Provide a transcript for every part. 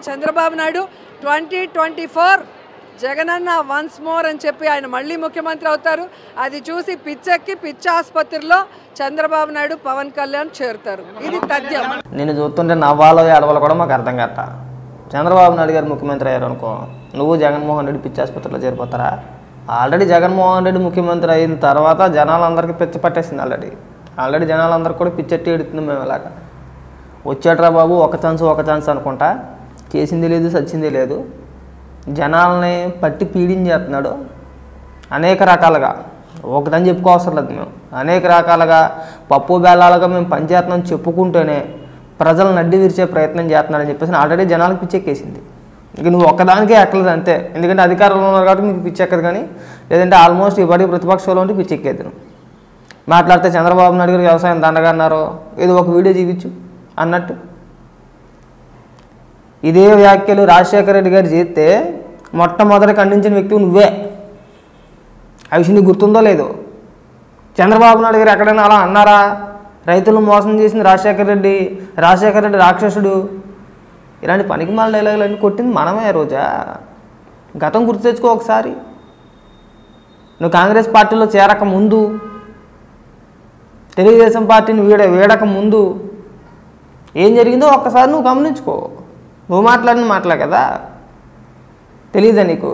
Chandrababu Naidu twenty twenty four జగనన్న once more అని చెప్పి ఆయన మళ్ళీ ముఖ్యమంత్రి అవుతారు అది చూసి పిచ్చెక్కి పిచ్చి ఆసుపత్రిలో చంద్రబాబు నాయుడు పవన్ కళ్యాణ్ చేరుతారు ఇది తథ్యం నేను చూస్తుంటే నవ్వాలో ఏడవాలో కూడా మాకు అర్థం కట్ట చంద్రబాబు నాయుడు గారు ముఖ్యమంత్రి అయ్యారు అనుకో నువ్వు జగన్మోహన్ రెడ్డి పిచ్చి ఆసుపత్రిలో చేరిపోతారా ఆల్రెడీ జగన్మోహన్ రెడ్డి ముఖ్యమంత్రి అయిన తర్వాత జనాలందరికీ పిచ్చి పట్టేసింది ఆల్రెడీ ఆల్రెడీ జనాలందరికీ కూడా పిచ్చెట్టి ఎడుతుంది మేము ఇలాగా వచ్చాడ్రా బాబు ఒక ఛాన్స్ ఒక ఛాన్స్ అనుకుంటా చేసింది లేదు సచ్చింది లేదు జనాల్ని పట్టి పీడించేస్తున్నాడు అనేక రకాలుగా ఒకటని చెప్పుకోవసరం లేదు మేము అనేక రకాలుగా పప్పు బేలాలుగా మేము పనిచేస్తున్నాం చెప్పుకుంటూనే ప్రజలను అడ్డి విరిచే ప్రయత్నం చేస్తున్నాడని చెప్పేసి ఆల్రెడీ జనాలకు పిచ్చెక్కేసింది ఇక నువ్వు ఒక్కదానికే ఎక్కలేదు అంతే ఎందుకంటే అధికారంలో ఉన్నారు కాబట్టి మీకు పిచ్చెక్కదు కానీ లేదంటే ఆల్మోస్ట్ ఇప్పటికి ప్రతిపక్షంలో ఉంటే పిచ్చెక్కేది నువ్వు మాట్లాడితే చంద్రబాబు నాయుడు గారు వ్యవసాయం దండగా అన్నారు ఏదో ఒక వీడియో చూపించు అన్నట్టు ఇదే వ్యాఖ్యలు రాజశేఖర రెడ్డి గారు చేస్తే మొట్టమొదటి ఖండించిన వ్యక్తి నువ్వే ఆ విషయం నీకు గుర్తుందో లేదో చంద్రబాబు నాయుడు గారు ఎక్కడైనా అలా అన్నారా రైతులను మోసం చేసింది రాజశేఖర రెడ్డి రాజశేఖర రెడ్డి రాక్షసుడు ఇలాంటి పనికిమాల డైలాగులు అన్నీ కొట్టింది మనమే రోజా గతం గుర్తు తెచ్చుకో ఒకసారి నువ్వు కాంగ్రెస్ పార్టీలో చేరక ముందు తెలుగుదేశం పార్టీని వీడ వీడక ముందు ఏం జరిగిందో ఒక్కసారి నువ్వు గమనించుకో నువ్వు మాట్లాడిన మాటలే కదా తెలీదా నీకు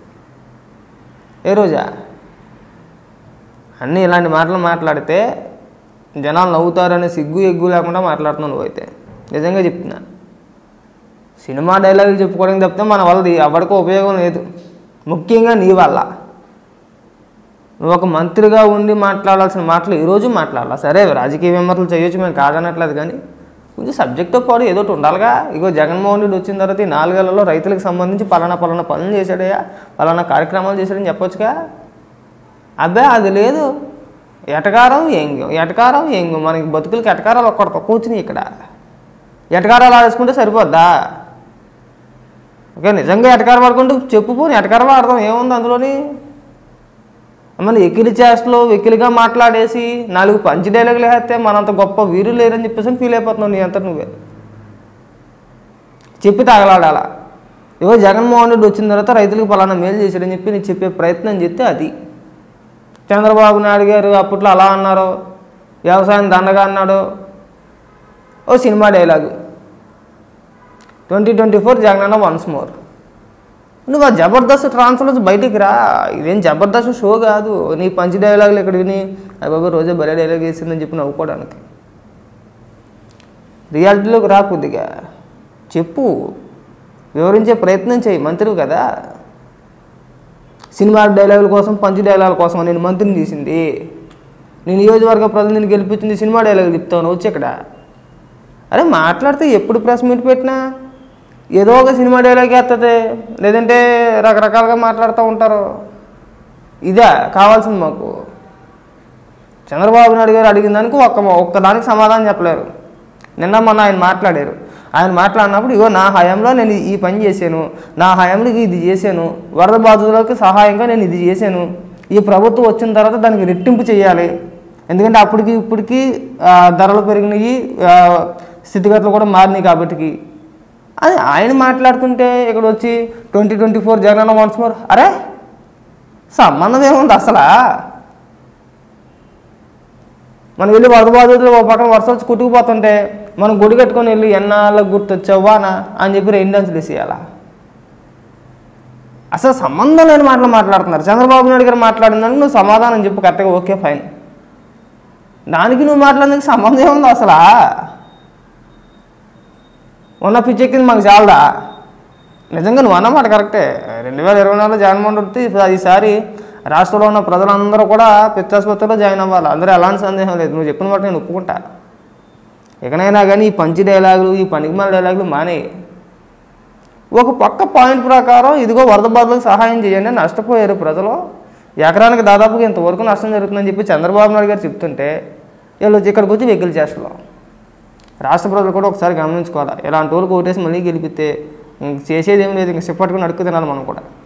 ఏ రోజా అన్నీ ఇలాంటి మాటలు మాట్లాడితే జనాలు నవ్వుతారనే సిగ్గు ఎగ్గు లేకుండా మాట్లాడుతున్నావు నువ్వైతే నిజంగా చెప్తున్నా సినిమా డైలాగులు చెప్పుకోవడానికి తప్పితే మన వల్లది ఎవరికో ఉపయోగం లేదు ముఖ్యంగా నీ వల్ల నువ్వు ఒక మంత్రిగా ఉండి మాట్లాడాల్సిన మాటలు ఈరోజు మాట్లాడాలి సరే రాజకీయ విమర్శలు చేయొచ్చు మేము కాదనట్లేదు కానీ కొంచెం సబ్జెక్ట్తో పాటు ఏదో ఒకటి ఉండాలిగా ఇగో జగన్మోహన్ రెడ్డి వచ్చిన తర్వాత ఈ నాలుగేళ్లలో రైతులకు సంబంధించి పలానా పలానా పనులు చేశాడయ్యా పలానా కార్యక్రమాలు చేశాడని చెప్పొచ్చుగా అబ్బే అది లేదు ఎటకారం ఏంగు ఎటకారం ఏంగు మనకి బతుకులకి ఎటకారాలు ఒక్కటి తక్కువ వచ్చినాయి ఇక్కడ ఎటకారాలు ఆడేసుకుంటే సరిపోద్దా ఓకే నిజంగా ఎటకారం ఆడుకుంటూ చెప్పుపోని ఎటకారం ఆడదాం ఏముంది అందులోని మన ఎకిలి చేష్టలు వెకిలిగా మాట్లాడేసి నాలుగు పంచి డైలాగులు వేస్తే మనంత గొప్ప వీరులు లేరని చెప్పేసి ఫీల్ అయిపోతున్నావు నీ అంతా నువ్వే చెప్పి తగలాడాల ఇవో జగన్మోహన్ రెడ్డి వచ్చిన తర్వాత రైతులకు పలానా మేలు చేశాడని చెప్పి నేను చెప్పే ప్రయత్నం చేస్తే అది చంద్రబాబు నాయుడు గారు అప్పట్లో అలా అన్నారు వ్యవసాయం దండగా అన్నాడు ఓ cinema dialogue twenty twenty four జగనన్న వన్స్ మోర్ నువ్వు ఆ జబర్దస్త్ ట్రాన్స్ఫర్ నుంచి బయటికి రా ఇదేం జబర్దస్త్ షో కాదు నీ పంచి డైలాగులు ఇక్కడ విని అయ్య బాబు రోజే భలే డైలాగ్ వేసిందని చెప్పి నవ్వుకోవడానికి రియాలిటీలోకి రా కొద్దిగా చెప్పు వివరించే ప్రయత్నం చేయి మంత్రివి కదా సినిమా డైలాగుల కోసం పంచి డైలాగుల కోసం నేను మంత్రిని తీసింది నేను నియోజకవర్గ ప్రజలు నేను గెలిపించింది సినిమా డైలాగులు చెప్తాను వచ్చి ఇక్కడ అరే మాట్లాడితే ఎప్పుడు ప్రెస్ మీట్ పెట్టినా ఏదో ఒక సినిమా డైలాగ్ వేస్తుంది లేదంటే రకరకాలుగా మాట్లాడుతూ ఉంటారు ఇదే కావాల్సింది మాకు చంద్రబాబు నాయుడు గారు అడిగిన దానికి ఒక్క ఒక్కదానికి సమాధానం చెప్పలేరు నిన్న మొన్న ఆయన మాట్లాడారు ఆయన మాట్లాడినప్పుడు ఇగో నా హయాంలో నేను ఈ పని చేశాను నా హయాంలో ఇది చేశాను వరద బాధితులకు సహాయంగా నేను ఇది చేశాను ఈ ప్రభుత్వం వచ్చిన తర్వాత దానికి రెట్టింపు చేయాలి ఎందుకంటే అప్పటికి ఇప్పటికి ఆ, ధరలు పెరిగినాయి ఆ, స్థితిగతులు కూడా మారినాయి కాబట్టికి అది ఆయన మాట్లాడుతుంటే ఇక్కడ వచ్చి twenty twenty four Jagan once more అరే సంబంధం ఏముంది అసలా మనం వెళ్ళి వరద బాధితులు ఒక పక్కన వర్షాలు వచ్చి కుట్టుకుపోతుంటే మనం గుడి కట్టుకొని వెళ్ళి ఎన్నాళ్ళకు గుర్తొచ్చావానా అని చెప్పి రెండు అంచులు వేసేయాలా అసలు సంబంధం లేని మాటలు మాట్లాడుతున్నారు చంద్రబాబు నాయుడు గారు మాట్లాడిందని నువ్వు సమాధానం చెప్పు కరెక్ట్గా ఓకే ఫైన్ దానికి నువ్వు మాట్లాడడానికి సంబంధం ఏముంది అసలా ఉన్న పిచ్చెక్కింది మాకు చాలదా నిజంగా నువ్వు అన్నమాట కరెక్టే రెండు వేల ఇరవై నాలుగులో జగన్మోహన్ రెడ్డి ఈసారి రాష్ట్రంలో ఉన్న ప్రజలందరూ కూడా పిచ్చాసుపత్రిలో జాయిన్ అవ్వాలి అందరూ ఎలాంటి సందేహం లేదు నువ్వు చెప్పిన మాట నేను ఒప్పుకుంటా ఎక్కడైనా కానీ ఈ పంచి డైలాగులు ఈ పనికిమాల డైలాగులు మానే ఒక పక్క పాయింట్ ప్రకారం ఇదిగో వరద బాధలకు సహాయం చేయండి అని నష్టపోయారు ప్రజలు ఎకరానికి దాదాపుగా ఇంతవరకు నష్టం జరుగుతుందని చెప్పి చంద్రబాబు నాయుడు గారు చెప్తుంటే వీళ్ళు వచ్చి ఇక్కడికి వచ్చి వెకిలి చేస్తున్నాం రాష్ట్ర ప్రజలు కూడా ఒకసారి గమనించుకోవాలి ఇలాంటి వాళ్ళకి ఓటేసి మళ్ళీ గెలిపితే ఇంక చేసేది ఏం లేదు ఇంక సిప్పట్టుకుని అడుక్కు తినాలి మనం కూడా